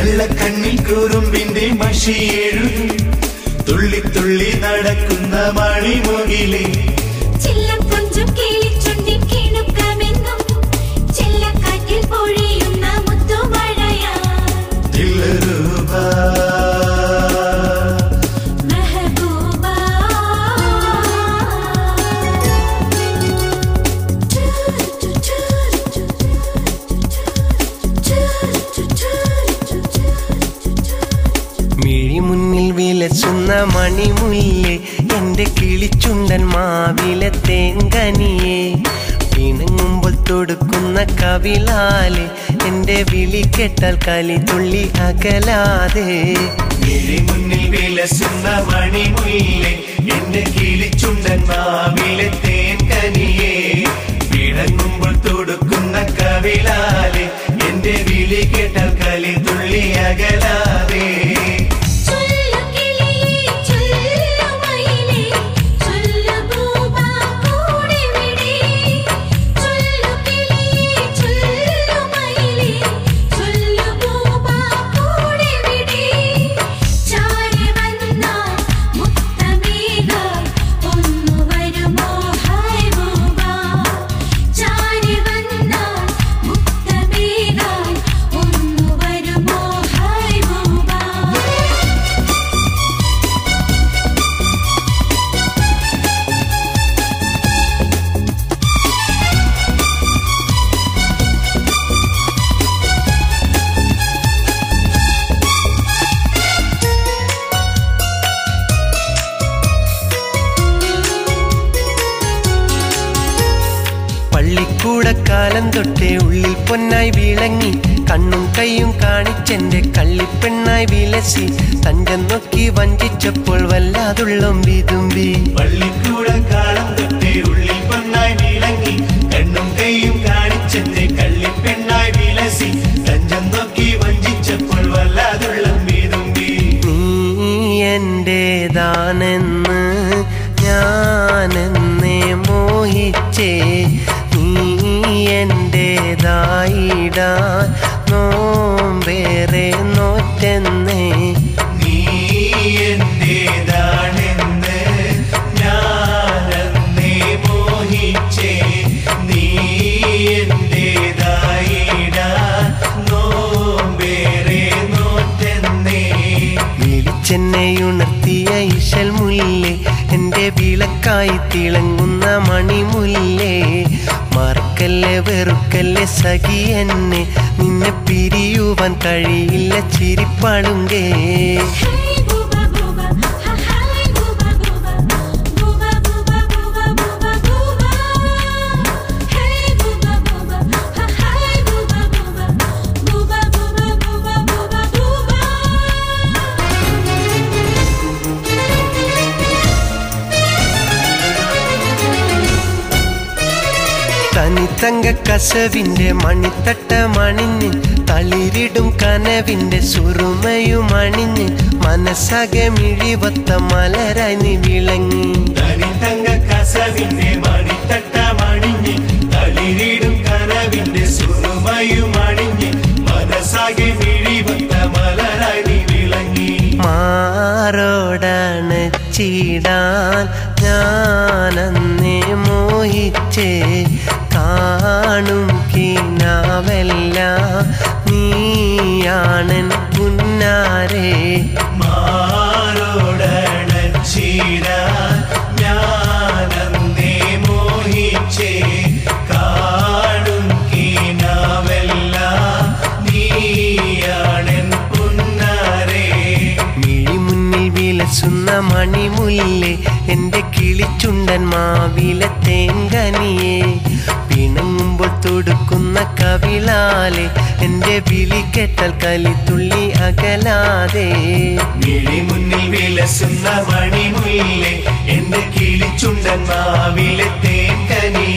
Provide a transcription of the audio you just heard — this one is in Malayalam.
കള്ളക്കണ്ണിൽ കുറുമ്പിന്റെ മഷി എഴുതും തുള്ളി തുള്ളി നടക്കുന്ന മണിമുകിലേ ചില്ലം കൊഞ്ചും കിളിച്ചുണ്ടിൻ കിണുക്കമെന്നും ചെല്ലക്കാറ്റിൽ പൊഴിയുന്ന മുത്തുമഴയാ ദിൽറുബ മെഹബൂബ മിഴി മുന്നിൽ വിലസുന്ന മണിമുല്ലേ എന്റെ കിളിച്ചുണ്ടൻ മാവിലെ തേങ്കനിയെ പിണങ്ങുമ്പോൾ തൊടുക്കുന്ന കവിളാലെ എന്റെ വിളി കേട്ടാൽ കലി തുള്ളി അകലാതെ മിഴി മുന്നിൽ വിലസുന്ന മണിമുല്ലേ എന്റെ കിളിച്ചുണ്ടൻ മാവിലെ തേൻകനിയെ വിളങ്ങുമ്പോൾ തൊടുക്കുന്ന കവിളാലെ എന്റെ വിളി കേട്ടാൽ കലി തുള്ളി അകലാതെ ചൊല്ലു കിളിയേ ചൊല്ലു മയിലേ ചൊല്ലു പൂവാ കൂടെ വിടേ ചൊല്ലു കിളിയേ ചൊല്ലു മയിലേ ചൊല്ലു പൂവാ കൂടെ വിടേ ചാരി വന്ന മുത്തമേഘ ഒന്നു വരുമോ ഹായ് പൂവാ ചാരി വന്ന മുത്തമേഘ ഒന്നു വരുമോ ഹായ് പൂവാ പള്ളിക്കൂടക്കാലം തൊട്ടേ ഉള്ളിൽ പൊന്നായി വിളങ്ങി കണ്ണും കൈയും കാണിച്ചെന്റെ കള്ളിപ്പെണ്ണായി വിലസി തഞ്ചം നോക്കി വഞ്ചിച്ചപ്പോൾ വല്ലാതുള്ളം വിതുമ്പി പള്ളിക്കൂട കാലം തൊട്ടേ ഉള്ളിൽ പൊന്നായി വിളങ്ങി കണ്ണും കൈയും കാണിച്ചെന്റെ കള്ളിപ്പെണ്ണായി വിലസി തഞ്ചം നോക്കി വഞ്ചിച്ചപ്പോൾ വല്ലാതുള്ളം വീതുമ്പി നീ എന്റേതാണെന്ന് ഞാനെന്നേ മോഹിച്ചേ നീ എന്റേതായിടാൻ നോമ്പേറെ നോറ്റെന്നേ നീ എന്റേതാണെന്ന് ഞാനന്നേ മോഹിച്ചേ നീ എന്റേതായിടാൻ നോമ്പേറെ നോറ്റെന്നേ വിളിച്ചെന്നെ ഉണർത്തിയ ഇശൽ മുല്ലേ എന്റെ വിളക്കായി തിളങ്ങുന്ന മണിമുല്ലേ മറക്കല്ലേ വെറുക്കല്ലേ സഖി എന്നെ നിന്നെ പിരിയുവാൻ കഴിയില്ല ചിരിപ്പാളുങ്കേ Hey booba booba, ha hi booba booba, booba booba booba booba booba. Hey booba booba, ha hi booba booba, booba booba booba booba booba. തനിത്തങ്ക കസവിന്റെ മണിത്തട്ട മണിഞ്ഞ് തളിരിടും കനവിന്റെ സുറുമയും അണിഞ്ഞ് മനസ്സകെ മിഴിവത്ത മലരായി നീ വിളങ്ങി തനിത്തങ്ക കസവിന്റെ മണിത്തട്ട മണിഞ്ഞ് തളിരിടും കനവിന്റെ സുറുമയും അണിഞ്ഞ് മനസ്സാകെ മിഴിവത്ത മലരായി നീ വിളങ്ങി മാറോടാണ് ചീടാൻ ഞാനന്നേ മോഹിച്ചേ കാണും കിനാവെല്ലാം നീയാണൻ പുന്നാരേ മാറോടണച്ചീരാൻ ഞാനന്നേ മോഹിച്ചേ കാണും കീനാവെല്ലാം നീയാണെൻ പുന്നാരേ മിഴി മുന്നിൽ വിലസുന്ന മണിമുല്ലേ എന്റെ കിളിച്ചുണ്ടൻ മാവിലെ തേങ്കനിയെ പിണങ്ങുമ്പോൾ തൊടുക്കുന്ന കവിളാലെ എന്റെ വിളി കേട്ടാൽ കലിത്തുള്ളി അകലാതെ മിഴി മുന്നിൽ വിലസുന്ന മണിമുല്ലേ എന്റെ കിളിച്ചുണ്ടൻ മാവിലെ തേൻകനി